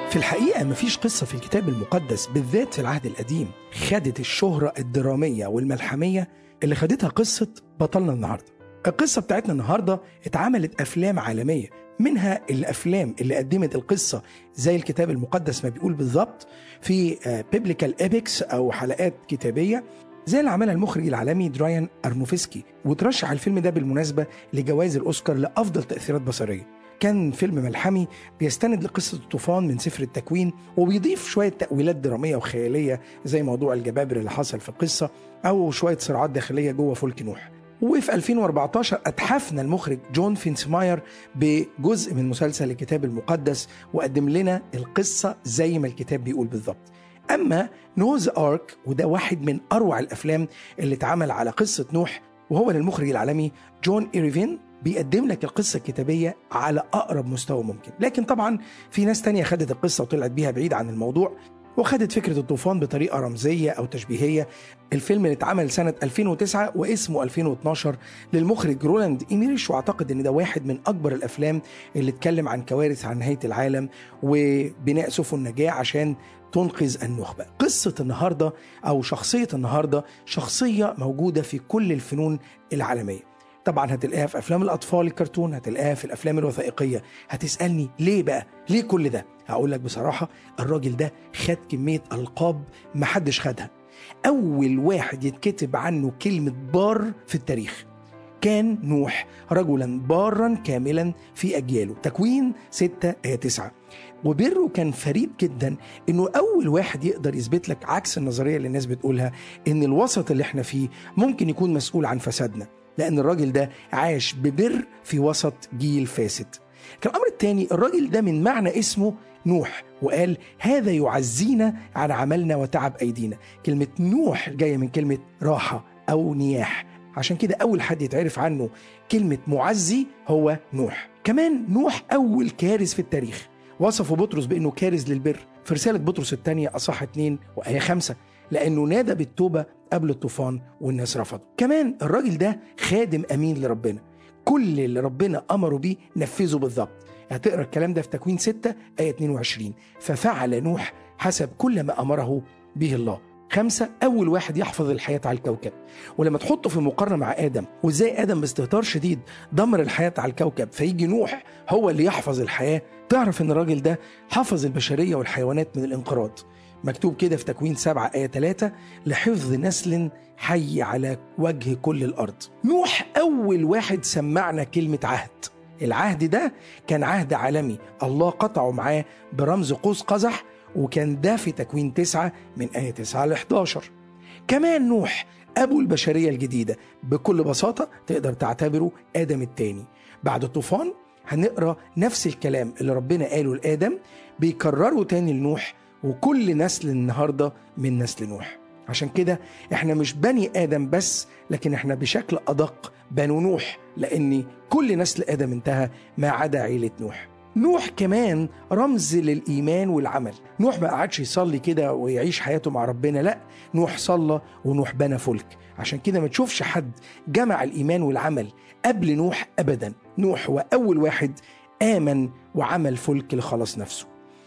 في الحقيقة مفيش قصة في الكتاب المقدس بالذات في العهد القديم خدت الشهرة الدرامية والملحمية اللي خدتها قصة بطلنا النهاردة القصة بتاعتنا النهاردة اتعملت أفلام عالمية منها الأفلام اللي قدمت القصة زي الكتاب المقدس ما بيقول بالظبط في بيبليكال إيبكس أو حلقات كتابية زي اللي عملها المخرج العالمي درايان أرنوفسكي وترشح الفيلم ده بالمناسبة لجوائز الأوسكار لأفضل تأثيرات بصرية كان فيلم ملحمي بيستند لقصة الطوفان من سفر التكوين وبيضيف شوية تأويلات درامية وخيالية زي موضوع الجبابر اللي حصل في القصة أو شوية صراعات داخلية جوه فلك نوح وفي 2014 أتحفنا المخرج جون فينسماير بجزء من مسلسل الكتاب المقدس وقدم لنا القصة زي ما الكتاب بيقول بالظبط أما نوز آرك وده واحد من أروع الأفلام اللي اتعمل على قصة نوح وهو للمخرج العالمي جون إيريفين بيقدم لك القصة الكتابية على أقرب مستوى ممكن لكن طبعا في ناس تانية خدت القصة وطلعت بيها بعيد عن الموضوع وخدت فكرة الطوفان بطريقة رمزية أو تشبيهية الفيلم اللي اتعمل سنة 2009 واسمه 2012 للمخرج رولاند إيميريش واعتقد ان ده واحد من أكبر الأفلام اللي اتكلم عن كوارث عن نهاية العالم وبناء سفن نجاة عشان تنقذ النخبة قصة النهاردة أو شخصية النهاردة شخصية موجودة في كل الفنون العالمية طبعا هتلاقيها في افلام الاطفال الكرتون هتلاقيها في الافلام الوثائقيه هتسالني ليه بقى ليه كل ده هقول لك بصراحه الراجل ده خد كميه القاب محدش خدها اول واحد يتكتب عنه كلمه بار في التاريخ كان نوح رجلا بارا كاملا في اجياله تكوين 6 آية 9 وبره كان فريد جدا انه اول واحد يقدر يثبت لك عكس النظريه اللي الناس بتقولها ان الوسط اللي احنا فيه ممكن يكون مسؤول عن فسادنا لأن الراجل ده عاش ببر في وسط جيل فاسد كان الأمر الثاني الراجل ده من معنى اسمه نوح وقال هذا يعزينا عن عملنا وتعب أيدينا كلمة نوح جاية من كلمة راحة أو نياح عشان كده أول حد يتعرف عنه كلمة معزي هو نوح كمان نوح أول كارث في التاريخ وصفه بطرس بأنه كارث للبر في رسالة بطرس الثانية أصح 2 وآية 5 لأنه نادى بالتوبة قبل الطوفان والناس رفضوا كمان الراجل ده خادم أمين لربنا كل اللي ربنا أمره بيه نفذه بالظبط هتقرا الكلام ده في تكوين 6 آية 22 ففعل نوح حسب كل ما أمره به الله خمسة أول واحد يحفظ الحياة على الكوكب ولما تحطه في مقارنة مع آدم وإزاي آدم باستهتار شديد دمر الحياة على الكوكب فيجي نوح هو اللي يحفظ الحياة تعرف إن الراجل ده حفظ البشرية والحيوانات من الانقراض مكتوب كده في تكوين 7 آية 3 لحفظ نسل حي على وجه كل الأرض نوح أول واحد سمعنا كلمة عهد العهد ده كان عهد عالمي الله قطعه معاه برمز قوس قزح وكان ده في تكوين 9 من آية 9 ل 11 كمان نوح أبو البشرية الجديدة بكل بساطة تقدر تعتبره آدم التاني بعد الطوفان هنقرا نفس الكلام اللي ربنا قاله لآدم بيكرره تاني لنوح وكل نسل النهارده من نسل نوح عشان كده احنا مش بني ادم بس لكن احنا بشكل ادق بنو نوح لان كل نسل ادم انتهى ما عدا عيله نوح نوح كمان رمز للايمان والعمل نوح ما قعدش يصلي كده ويعيش حياته مع ربنا لا نوح صلى ونوح بنى فلك عشان كده ما تشوفش حد جمع الايمان والعمل قبل نوح ابدا نوح هو اول واحد امن وعمل فلك لخلاص نفسه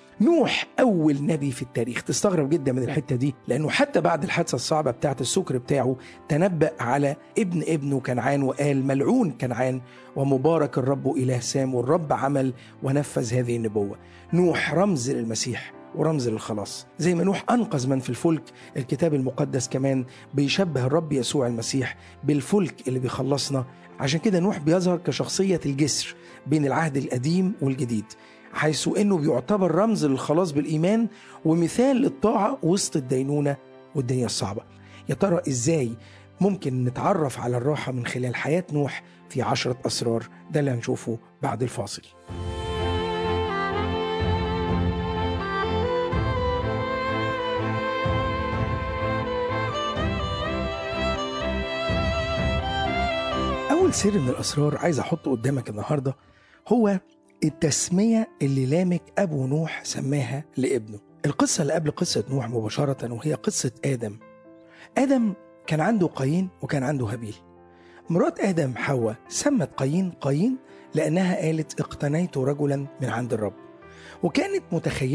نوح أول نبي في التاريخ تستغرب جدا من الحتة دي لأنه حتى بعد الحادثة الصعبة بتاعة السكر بتاعه تنبأ على ابن ابنه كنعان وقال ملعون كنعان ومبارك الرب إله سام والرب عمل ونفذ هذه النبوة نوح رمز للمسيح ورمز للخلاص زي ما نوح أنقذ من في الفلك الكتاب المقدس كمان بيشبه الرب يسوع المسيح بالفلك اللي بيخلصنا عشان كده نوح بيظهر كشخصية الجسر بين العهد القديم والجديد حيث انه بيعتبر رمز للخلاص بالايمان ومثال للطاعه وسط الدينونه والدنيا الصعبه. يا ترى ازاي ممكن نتعرف على الراحه من خلال حياه نوح في عشره اسرار ده اللي هنشوفه بعد الفاصل. أول سر من الأسرار عايز أحطه قدامك النهاردة هو التسمية اللي لامك أبو نوح سماها لابنه القصة اللي قبل قصة نوح مباشرة وهي قصة آدم آدم كان عنده قايين وكان عنده هابيل مرات آدم حواء سمت قايين قايين لأنها قالت اقتنيت رجلا من عند الرب وكانت متخيلة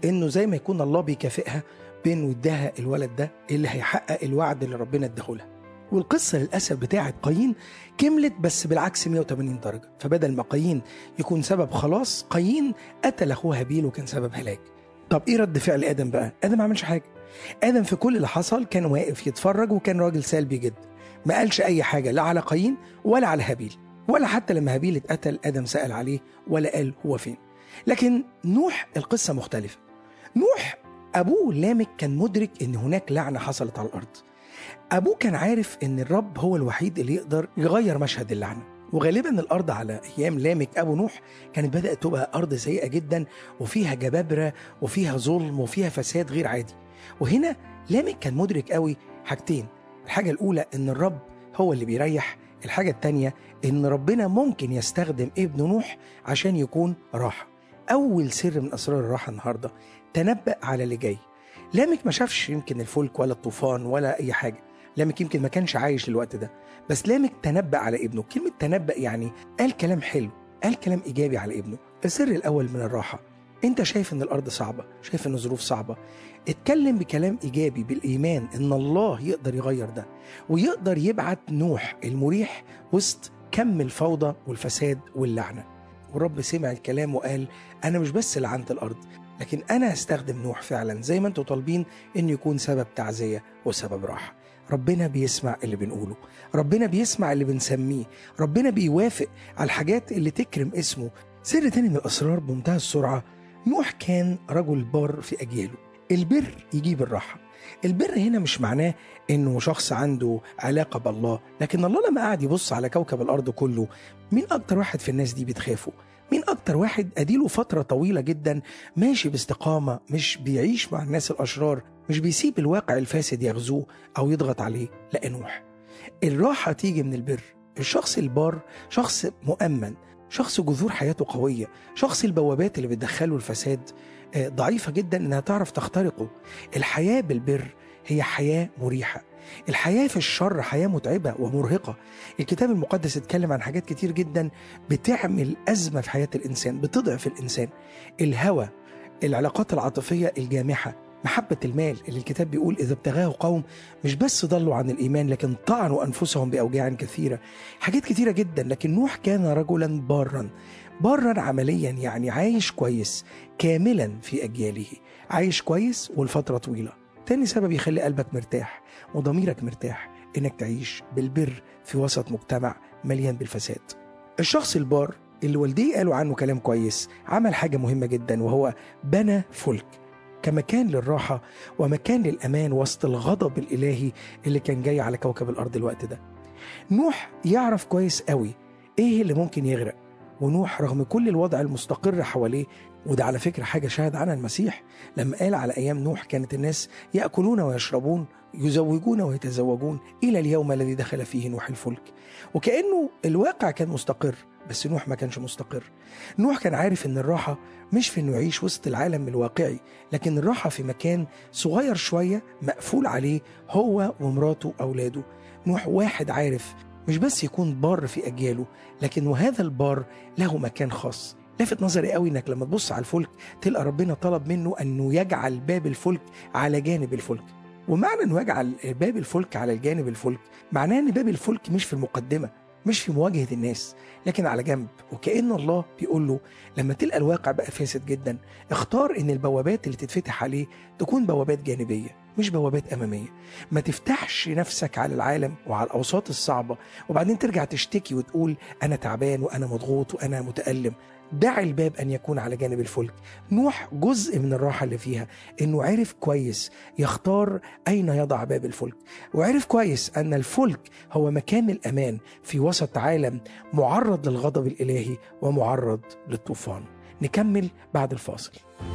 انه زي ما يكون الله بيكافئها بانه يديها الولد ده اللي هيحقق الوعد اللي ربنا اداهولها والقصة للأسف بتاعت قايين كملت بس بالعكس 180 درجة فبدل ما قايين يكون سبب خلاص قايين قتل أخوه هابيل وكان سبب هلاك طب إيه رد فعل آدم بقى؟ آدم ما عملش حاجة آدم في كل اللي حصل كان واقف يتفرج وكان راجل سلبي جدا ما قالش أي حاجة لا على قايين ولا على هابيل ولا حتى لما هابيل اتقتل آدم سأل عليه ولا قال هو فين لكن نوح القصة مختلفة نوح أبوه لامك كان مدرك إن هناك لعنة حصلت على الأرض أبوه كان عارف إن الرب هو الوحيد اللي يقدر يغير مشهد اللعنة وغالبا الأرض على أيام لامك أبو نوح كانت بدأت تبقى أرض سيئة جدا وفيها جبابرة وفيها ظلم وفيها فساد غير عادي وهنا لامك كان مدرك قوي حاجتين الحاجة الأولى إن الرب هو اللي بيريح الحاجة التانية إن ربنا ممكن يستخدم ابن نوح عشان يكون راحة أول سر من أسرار الراحة النهاردة تنبأ على اللي جاي لامك ما شافش يمكن الفلك ولا الطوفان ولا أي حاجة لامك يمكن ما كانش عايش الوقت ده بس لامك تنبأ على ابنه كلمة تنبأ يعني قال كلام حلو قال كلام إيجابي على ابنه السر الأول من الراحة انت شايف ان الارض صعبه شايف ان الظروف صعبه اتكلم بكلام ايجابي بالايمان ان الله يقدر يغير ده ويقدر يبعت نوح المريح وسط كم الفوضى والفساد واللعنه والرب سمع الكلام وقال انا مش بس لعنت الارض لكن انا هستخدم نوح فعلا زي ما انتم طالبين انه يكون سبب تعزيه وسبب راحه ربنا بيسمع اللي بنقوله ربنا بيسمع اللي بنسميه ربنا بيوافق على الحاجات اللي تكرم اسمه سر تاني من الاسرار بمنتهى السرعه نوح كان رجل بار في اجياله البر يجيب الراحه البر هنا مش معناه انه شخص عنده علاقه بالله لكن الله لما قعد يبص على كوكب الارض كله مين اكتر واحد في الناس دي بتخافه مين اكتر واحد اديله فتره طويله جدا ماشي باستقامه مش بيعيش مع الناس الاشرار مش بيسيب الواقع الفاسد يغزوه او يضغط عليه لا نوح الراحه تيجي من البر الشخص البار شخص مؤمن شخص جذور حياته قوية شخص البوابات اللي بتدخله الفساد ضعيفة جدا إنها تعرف تخترقه الحياة بالبر هي حياة مريحة الحياة في الشر حياة متعبة ومرهقة الكتاب المقدس اتكلم عن حاجات كتير جدا بتعمل أزمة في حياة الإنسان بتضعف الإنسان الهوى العلاقات العاطفية الجامحة محبة المال اللي الكتاب بيقول إذا ابتغاه قوم مش بس ضلوا عن الإيمان لكن طعنوا أنفسهم بأوجاع كثيرة حاجات كثيرة جدا لكن نوح كان رجلا بارا بارا عمليا يعني عايش كويس كاملا في أجياله عايش كويس والفترة طويلة تاني سبب يخلي قلبك مرتاح وضميرك مرتاح إنك تعيش بالبر في وسط مجتمع مليان بالفساد الشخص البار اللي والديه قالوا عنه كلام كويس عمل حاجة مهمة جدا وهو بنى فلك كمكان للراحة ومكان للأمان وسط الغضب الإلهي اللي كان جاي على كوكب الأرض الوقت ده نوح يعرف كويس قوي إيه اللي ممكن يغرق ونوح رغم كل الوضع المستقر حواليه وده على فكرة حاجة شاهد عنها المسيح لما قال على أيام نوح كانت الناس يأكلون ويشربون يزوجون ويتزوجون إلى اليوم الذي دخل فيه نوح الفلك وكأنه الواقع كان مستقر بس نوح ما كانش مستقر نوح كان عارف ان الراحة مش في انه يعيش وسط العالم الواقعي لكن الراحة في مكان صغير شوية مقفول عليه هو ومراته وأولاده نوح واحد عارف مش بس يكون بار في أجياله لكن وهذا البار له مكان خاص لافت نظري قوي انك لما تبص على الفلك تلقى ربنا طلب منه انه يجعل باب الفلك على جانب الفلك ومعنى انه يجعل باب الفلك على الجانب الفلك معناه ان باب الفلك مش في المقدمه مش في مواجهه الناس لكن على جنب وكأن الله بيقول له لما تلقى الواقع بقى فاسد جدا اختار ان البوابات اللي تتفتح عليه تكون بوابات جانبيه مش بوابات اماميه ما تفتحش نفسك على العالم وعلى الاوساط الصعبه وبعدين ترجع تشتكي وتقول انا تعبان وانا مضغوط وانا متالم دع الباب ان يكون على جانب الفلك نوح جزء من الراحه اللي فيها انه عرف كويس يختار اين يضع باب الفلك وعرف كويس ان الفلك هو مكان الامان في وسط عالم معرض للغضب الالهي ومعرض للطوفان نكمل بعد الفاصل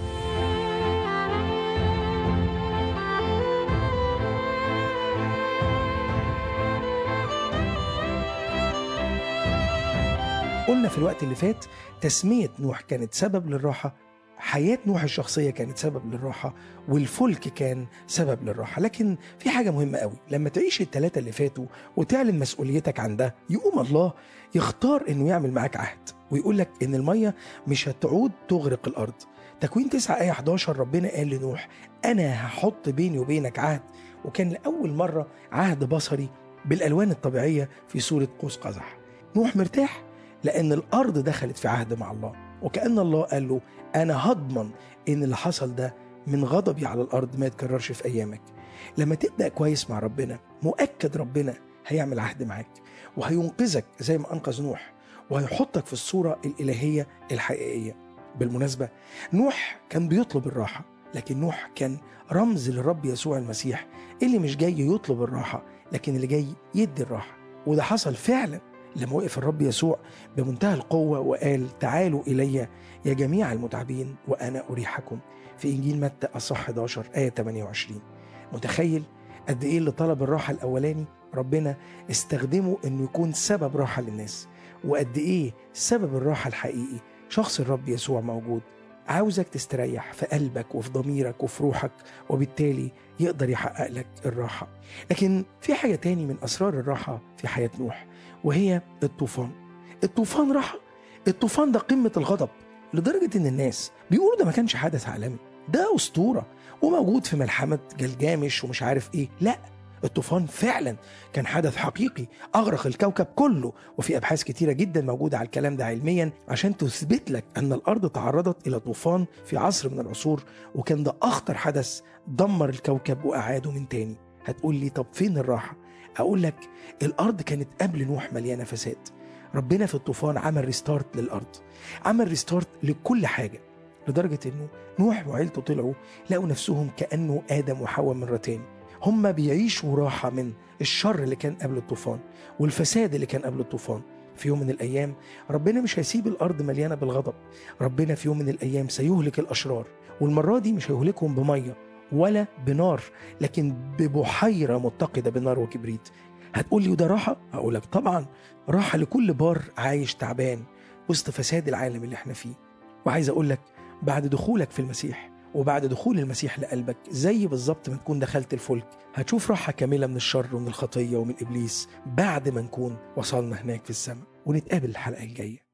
قلنا في الوقت اللي فات تسمية نوح كانت سبب للراحة حياة نوح الشخصية كانت سبب للراحة والفلك كان سبب للراحة لكن في حاجة مهمة قوي لما تعيش التلاتة اللي فاتوا وتعلن مسؤوليتك عن ده يقوم الله يختار انه يعمل معاك عهد ويقول لك ان المية مش هتعود تغرق الارض تكوين 9 آية 11 ربنا قال لنوح أنا هحط بيني وبينك عهد وكان لأول مرة عهد بصري بالألوان الطبيعية في صورة قوس قزح نوح مرتاح لأن الأرض دخلت في عهد مع الله وكأن الله قال له أنا هضمن إن اللي حصل ده من غضبي على الأرض ما يتكررش في أيامك لما تبدأ كويس مع ربنا مؤكد ربنا هيعمل عهد معاك وهينقذك زي ما أنقذ نوح وهيحطك في الصورة الإلهية الحقيقية بالمناسبة نوح كان بيطلب الراحة لكن نوح كان رمز للرب يسوع المسيح اللي مش جاي يطلب الراحة لكن اللي جاي يدي الراحة وده حصل فعلا لما وقف الرب يسوع بمنتهى القوة وقال تعالوا إلي يا جميع المتعبين وأنا أريحكم في إنجيل متى أصح 11 آية 28 متخيل قد إيه اللي طلب الراحة الأولاني ربنا استخدمه إنه يكون سبب راحة للناس وقد إيه سبب الراحة الحقيقي شخص الرب يسوع موجود عاوزك تستريح في قلبك وفي ضميرك وفي روحك وبالتالي يقدر يحقق لك الراحة لكن في حاجة تاني من أسرار الراحة في حياة نوح وهي الطوفان الطوفان راحة الطوفان ده قمة الغضب لدرجة إن الناس بيقولوا ده ما كانش حدث عالمي ده أسطورة وموجود في ملحمة جلجامش ومش عارف إيه لا الطوفان فعلا كان حدث حقيقي أغرق الكوكب كله وفي أبحاث كتيرة جدا موجودة على الكلام ده علميا عشان تثبت لك أن الأرض تعرضت إلى طوفان في عصر من العصور وكان ده أخطر حدث دمر الكوكب وأعاده من تاني هتقول لي طب فين الراحة؟ أقول لك الأرض كانت قبل نوح مليانة فساد ربنا في الطوفان عمل ريستارت للأرض عمل ريستارت لكل حاجة لدرجة إنه نوح وعيلته طلعوا لقوا نفسهم كأنه آدم وحواء مرتين هم بيعيشوا راحة من الشر اللي كان قبل الطوفان والفساد اللي كان قبل الطوفان في يوم من الأيام ربنا مش هيسيب الأرض مليانة بالغضب ربنا في يوم من الأيام سيهلك الأشرار والمرة دي مش هيهلكهم بمية ولا بنار لكن ببحيرة متقدة بنار وكبريت هتقول لي وده راحة؟ هقول لك طبعا راحة لكل بار عايش تعبان وسط فساد العالم اللي احنا فيه وعايز أقول لك بعد دخولك في المسيح وبعد دخول المسيح لقلبك زي بالظبط ما تكون دخلت الفلك هتشوف راحة كاملة من الشر ومن الخطية ومن إبليس بعد ما نكون وصلنا هناك في السماء ونتقابل الحلقة الجاية